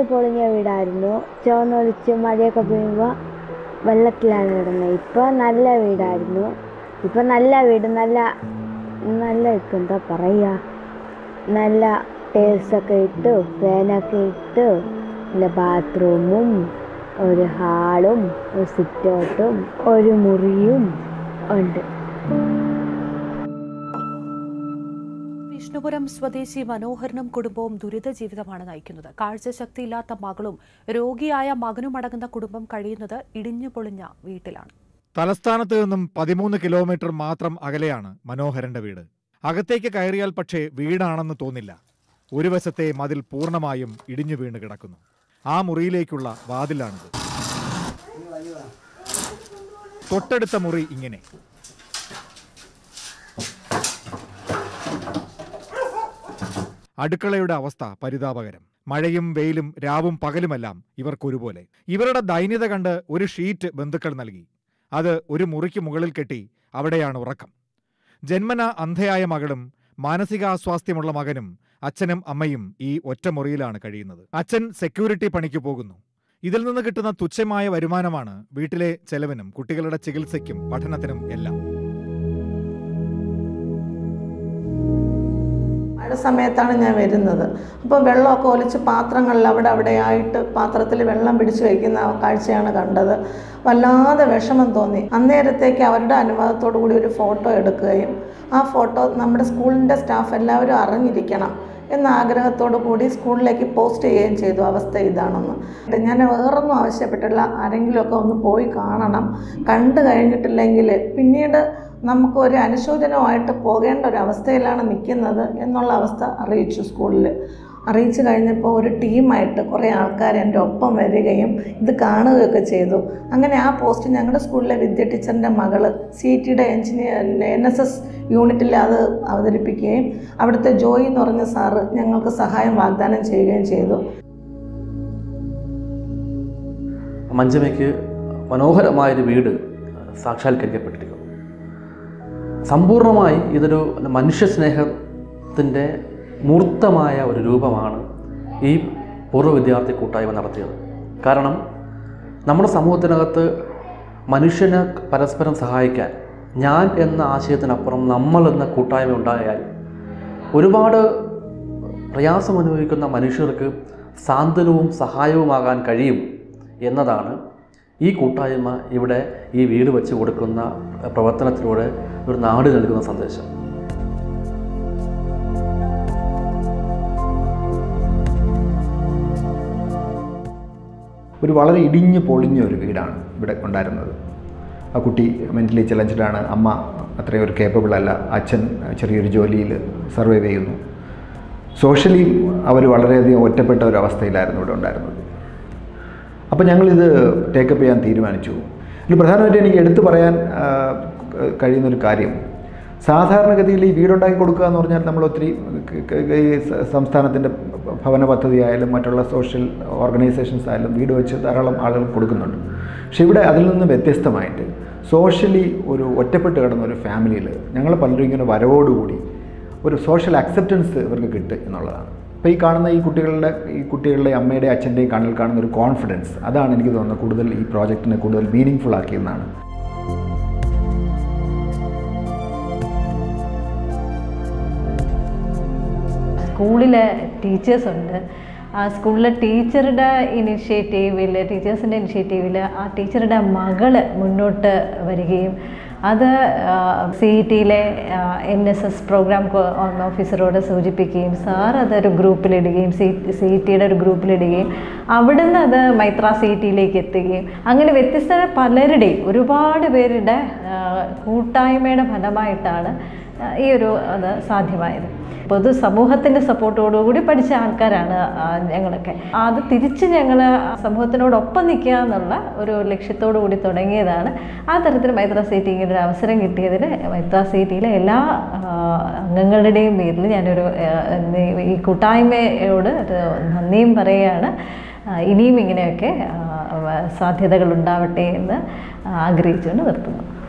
പൊളിഞ്ഞ വീടായിരുന്നു ചുവന്നൊലിച്ച് മഴയൊക്കെ പെയ്യുമ്പോൾ വെള്ളത്തിലാണ് കിടന്നത് ഇപ്പോൾ നല്ല വീടായിരുന്നു ഇപ്പം നല്ല വീട് നല്ല നല്ല ഇപ്പം എന്താ പറയുക നല്ല ടേൽസൊക്കെ ഇട്ട് ഫാനൊക്കെ ഇട്ട് നല്ല ബാത്റൂമും ഒരു ഹാളും ഒരു സിറ്റൗട്ടും ഒരു മുറിയും ഉണ്ട് വിഷ്ണുപുരം സ്വദേശി മനോഹരനും കുടുംബവും ദുരിത ജീവിതമാണ് നയിക്കുന്നത് കാഴ്ചശക്തിയില്ലാത്ത മകളും രോഗിയായ മകനുമടങ്ങുന്ന കുടുംബം കഴിയുന്നത് ഇടിഞ്ഞു പൊളിഞ്ഞ വീട്ടിലാണ് തലസ്ഥാനത്ത് നിന്നും പതിമൂന്ന് കിലോമീറ്റർ മാത്രം അകലെയാണ് മനോഹരന്റെ വീട് അകത്തേക്ക് കയറിയാൽ പക്ഷേ വീടാണെന്ന് തോന്നില്ല ഒരു വശത്തെ മതിൽ പൂർണ്ണമായും ഇടിഞ്ഞു വീണ് കിടക്കുന്നു ആ മുറിയിലേക്കുള്ള വാതിലാണിത് തൊട്ടടുത്ത മുറി ഇങ്ങനെ അടുക്കളയുടെ അവസ്ഥ പരിതാപകരം മഴയും വെയിലും രാവും പകലുമെല്ലാം ഇവർക്കൊരുപോലെ ഇവരുടെ ദൈന്യത കണ്ട് ഒരു ഷീറ്റ് ബന്ധുക്കൾ നൽകി അത് ഒരു മുറിക്ക് മുകളിൽ കെട്ടി അവിടെയാണ് ഉറക്കം ജന്മന അന്ധയായ മകളും മാനസികാസ്വാസ്ഥ്യമുള്ള മകനും അച്ഛനും അമ്മയും ഈ ഒറ്റ മുറിയിലാണ് കഴിയുന്നത് അച്ഛൻ സെക്യൂരിറ്റി പണിക്ക് പോകുന്നു ഇതിൽ നിന്ന് കിട്ടുന്ന തുച്ഛമായ വരുമാനമാണ് വീട്ടിലെ ചെലവിനും കുട്ടികളുടെ ചികിത്സയ്ക്കും പഠനത്തിനും എല്ലാം മഴ സമയത്താണ് ഞാൻ വരുന്നത് അപ്പോൾ വെള്ളമൊക്കെ ഒലിച്ച് പാത്രങ്ങളിൽ അവിടെ അവിടെ ആയിട്ട് പാത്രത്തിൽ വെള്ളം പിടിച്ച് വയ്ക്കുന്ന കാഴ്ചയാണ് കണ്ടത് വല്ലാതെ വിഷമം തോന്നി അന്നേരത്തേക്ക് അവരുടെ അനുവാദത്തോടു കൂടി ഒരു ഫോട്ടോ എടുക്കുകയും ആ ഫോട്ടോ നമ്മുടെ സ്കൂളിൻ്റെ സ്റ്റാഫ് എല്ലാവരും അറിഞ്ഞിരിക്കണം എന്ന ആഗ്രഹത്തോടു കൂടി സ്കൂളിലേക്ക് പോസ്റ്റ് ചെയ്യുകയും ചെയ്തു അവസ്ഥ ഇതാണെന്ന് ഞാൻ വേറൊന്നും ആവശ്യപ്പെട്ടില്ല ആരെങ്കിലുമൊക്കെ ഒന്ന് പോയി കാണണം കണ്ടു കഴിഞ്ഞിട്ടില്ലെങ്കിൽ പിന്നീട് നമുക്ക് ഒരു അനുശോചനമായിട്ട് പോകേണ്ട ഒരു അവസ്ഥയിലാണ് നിൽക്കുന്നത് എന്നുള്ള അവസ്ഥ അറിയിച്ചു സ്കൂളിൽ അറിയിച്ചു കഴിഞ്ഞപ്പോൾ ഒരു ടീമായിട്ട് കുറേ ആൾക്കാർ എൻ്റെ ഒപ്പം വരികയും ഇത് കാണുകയൊക്കെ ചെയ്തു അങ്ങനെ ആ പോസ്റ്റ് ഞങ്ങളുടെ സ്കൂളിലെ വിദ്യ ടീച്ചറിൻ്റെ മകള് സി ടിയുടെ എഞ്ചിനീയർ എൻ എസ് എസ് യൂണിറ്റിൽ അത് അവതരിപ്പിക്കുകയും അവിടുത്തെ ജോയി എന്ന് പറഞ്ഞ സാറ് ഞങ്ങൾക്ക് സഹായം വാഗ്ദാനം ചെയ്യുകയും ചെയ്തു മഞ്ജമയ്ക്ക് മനോഹരമായൊരു വീട് സാക്ഷാത്കരിക്കപ്പെട്ടിരിക്കുന്നു സമ്പൂർണ്ണമായി ഇതൊരു മനുഷ്യ സ്നേഹത്തിൻ്റെ മൂർത്തമായ ഒരു രൂപമാണ് ഈ പൂർവ്വ വിദ്യാർത്ഥി കൂട്ടായ്മ നടത്തിയത് കാരണം നമ്മുടെ സമൂഹത്തിനകത്ത് മനുഷ്യനെ പരസ്പരം സഹായിക്കാൻ ഞാൻ എന്ന ആശയത്തിനപ്പുറം നമ്മൾ എന്ന കൂട്ടായ്മ ഉണ്ടായാൽ ഒരുപാട് പ്രയാസം അനുഭവിക്കുന്ന മനുഷ്യർക്ക് സാന്ത്വനവും സഹായവുമാകാൻ കഴിയും എന്നതാണ് ഈ കൂട്ടായ്മ ഇവിടെ ഈ വീട് വെച്ച് കൊടുക്കുന്ന പ്രവർത്തനത്തിലൂടെ ഒരു നാട് നൽകുന്ന സന്ദേശം ഒരു വളരെ ഇടിഞ്ഞു പൊളിഞ്ഞ ഒരു വീടാണ് ഇവിടെ ഉണ്ടായിരുന്നത് ആ കുട്ടി മെൻ്റലി ചലഞ്ചഡാണ് അമ്മ അത്രയും ഒരു കേപ്പബിൾ അല്ല അച്ഛൻ ചെറിയൊരു ജോലിയിൽ സർവൈവ് ചെയ്യുന്നു സോഷ്യലി അവർ വളരെയധികം ഒറ്റപ്പെട്ട ഒരു അവസ്ഥയിലായിരുന്നു ഇവിടെ ഉണ്ടായിരുന്നത് അപ്പോൾ ഞങ്ങളിത് ടേക്കപ്പ് ചെയ്യാൻ തീരുമാനിച്ചു ഇതിൽ പ്രധാനമായിട്ട് എനിക്ക് എടുത്തു പറയാൻ ആ, കഴിയുന്നൊരു കാര്യം സാധാരണഗതിയിൽ ഈ വീടുണ്ടാക്കി കൊടുക്കുക എന്ന് പറഞ്ഞാൽ നമ്മൾ ഒത്തിരി ക- ക- ഈ സ- സംസ്ഥാനത്തിൻ്റെ ഭവന പദ്ധതി ആയാലും മറ്റുള്ള സോഷ്യൽ ഓർഗനൈസേഷൻസ് ആയാലും വീട് വെച്ച് ധാരാളം ആളുകൾ കൊടുക്കുന്നുണ്ട് പക്ഷെ ഇവിടെ അതിൽ നിന്ന് വ്യത്യസ്തമായിട്ട് സോഷ്യലി ഒരു ഒറ്റപ്പെട്ട് കിടന്ന ഒരു ഫാമിലിയിൽ ഞങ്ങൾ പലരും ഇങ്ങനെ വരവോടുകൂടി ഒരു സോഷ്യൽ അക്സെപ്റ്റൻസ് ഇവർക്ക് കിട്ടും എന്നുള്ളതാണ് അപ്പോൾ ഈ കാണുന്ന ഈ കുട്ടികളുടെ ഈ കുട്ടികളുടെ അമ്മയുടെ അച്ഛൻ്റെയും കണ്ണിൽ കാണുന്ന ഒരു കോൺഫിഡൻസ് അതാണ് എനിക്ക് തോന്നുന്നത് കൂടുതൽ ഈ പ്രോജക്റ്റിനെ കൂടുതൽ മീനിങ് ഫുൾ ആക്കിയെന്നാണ് സ്കൂളിലെ ടീച്ചേഴ്സ് ഉണ്ട് ആ സ്കൂളിലെ ടീച്ചറുടെ ഇനിഷ്യേറ്റീവിൽ ടീച്ചേഴ്സിൻ്റെ ഇനിഷ്യേറ്റീവിൽ ആ ടീച്ചറുടെ മകള് മുന്നോട്ട് വരികയും അത് സി ഇ ടിയിലെ എൻ എസ് എസ് പ്രോഗ്രാം ഓഫീസറോട് സൂചിപ്പിക്കുകയും സാർ അതൊരു ഗ്രൂപ്പിലിടുകയും സി സി ഇ ടിയുടെ ഒരു ഗ്രൂപ്പിലിടുകയും അവിടുന്ന് അത് മൈത്ര സി ഇ ടിയിലേക്ക് എത്തുകയും അങ്ങനെ വ്യത്യസ്ത പലരുടെയും ഒരുപാട് പേരുടെ ആ, കൂട്ടായ്മയുടെ ഫലമായിട്ടാണ് ആ, ഈ ഒരു അത് സാധ്യമായത് പൊതു സമൂഹത്തിൻ്റെ സപ്പോർട്ടോടുകൂടി പഠിച്ച ആൾക്കാരാണ് ആ, ഞങ്ങളൊക്കെ അത് തിരിച്ച് ഞങ്ങൾ സമൂഹത്തിനോടൊപ്പം നിൽക്കുക എന്നുള്ള ഒരു ലക്ഷ്യത്തോടു കൂടി തുടങ്ങിയതാണ് ആ തരത്തിൽ മൈത്ര സീറ്റി ഇങ്ങനെ ഒരു അവസരം കിട്ടിയതിൽ മൈത്ര സീറ്റിയിലെ എല്ലാ ആ, അംഗങ്ങളുടെയും പേരിൽ ഞാനൊരു ആ, ഈ കൂട്ടായ്മയോട് ഒരു നന്ദിയും പറയുകയാണ് ആ, ഇനിയും ഇങ്ങനെയൊക്കെ ആ, സാധ്യതകൾ ഉണ്ടാവട്ടെ എന്ന് ആഗ്രഹിച്ചുകൊണ്ട് നിർത്തുന്നു